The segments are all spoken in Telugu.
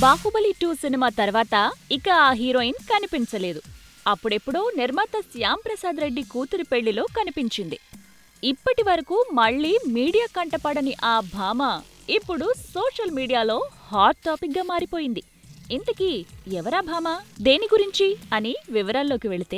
బాహుబలి టూ సినిమా తర్వాత ఇక ఆ హీరోయిన్ కనిపించలేదు అప్పుడెప్పుడో నిర్మాత శ్యామ్ ప్రసాద్ రెడ్డి కూతురి పెళ్లిలో కనిపించింది ఇప్పటి వరకు మళ్ళీ మీడియా కంటపడని ఆ భామ ఇప్పుడు సోషల్ మీడియాలో హాట్ టాపిక్ గా మారిపోయింది ఇంతకీ ఎవరా భామ దేని గురించి అని వివరాల్లోకి వెళితే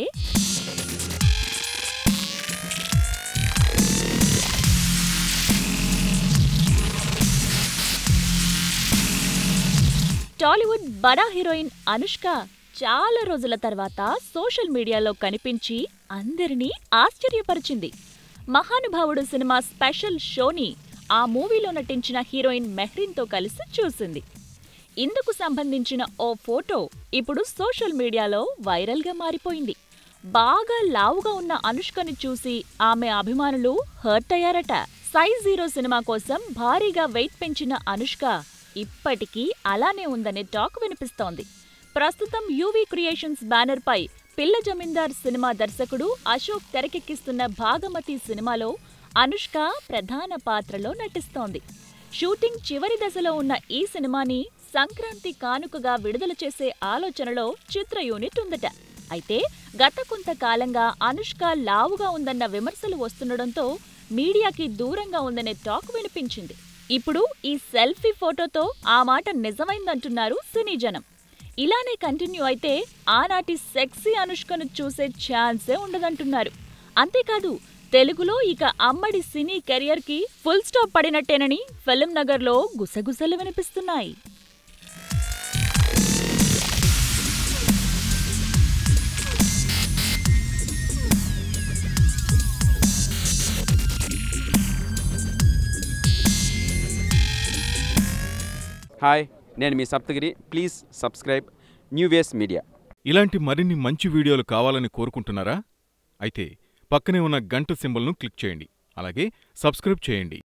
టాలీవుడ్ బడా హీరోయిన్ అనుష్క చాలా రోజుల తర్వాత సోషల్ మీడియాలో కనిపించి అందరినీ ఆశ్చర్యపరిచింది మహానుభావుడు సినిమా స్పెషల్ షోని ఆ మూవీలో నటించిన హీరోయిన్ మెహ్రీన్తో కలిసి చూసింది ఇందుకు సంబంధించిన ఓ ఫోటో ఇప్పుడు సోషల్ మీడియాలో వైరల్గా మారిపోయింది బాగా లావుగా ఉన్న అనుష్కని చూసి ఆమె అభిమానులు హర్ట్ అయ్యారట సైజ్ జీరో సినిమా కోసం భారీగా వెయిట్ పెంచిన అనుష్క ఇప్పటికీ అలానే ఉందనే టాక్ వినిపిస్తోంది ప్రస్తుతం యూవీ క్రియేషన్స్ బ్యానర్ పై పిల్ల జమీందార్ సినిమా దర్శకుడు అశోక్ తెరకెక్కిస్తున్న భాగమతి సినిమాలో అనుష్క ప్రధాన పాత్రలో నటిస్తోంది షూటింగ్ చివరి దశలో ఉన్న ఈ సినిమాని సంక్రాంతి కానుకగా విడుదల చేసే ఆలోచనలో చిత్ర యూనిట్ ఉందట అయితే గత కొంతకాలంగా అనుష్క లావుగా ఉందన్న విమర్శలు వస్తుండడంతో మీడియాకి దూరంగా ఉందనే టాక్ వినిపించింది ఇప్పుడు ఈ సెల్ఫీ ఫోటోతో ఆ మాట నిజమైందంటున్నారు సినీ జనం ఇలానే కంటిన్యూ అయితే ఆనాటి సెక్సీ అనుష్కను చూసే ఛాన్సే ఉండదంటున్నారు అంతేకాదు తెలుగులో ఇక అమ్మడి సినీ కెరియర్కి ఫుల్ స్టాప్ పడినట్టేనని ఫిల్మ్ నగర్లో గుసగుసలు వినిపిస్తున్నాయి హాయ్ నేను మీ Saptagiri please subscribe new waves media ఇలాంటి మరిన్ని మంచి వీడియోలు కావాలని కోరుకుంటున్నారా అయితే పక్కనే ఉన్న గంట సింబల్ను క్లిక్ చేయండి అలాగే సబ్స్క్రైబ్ చేయండి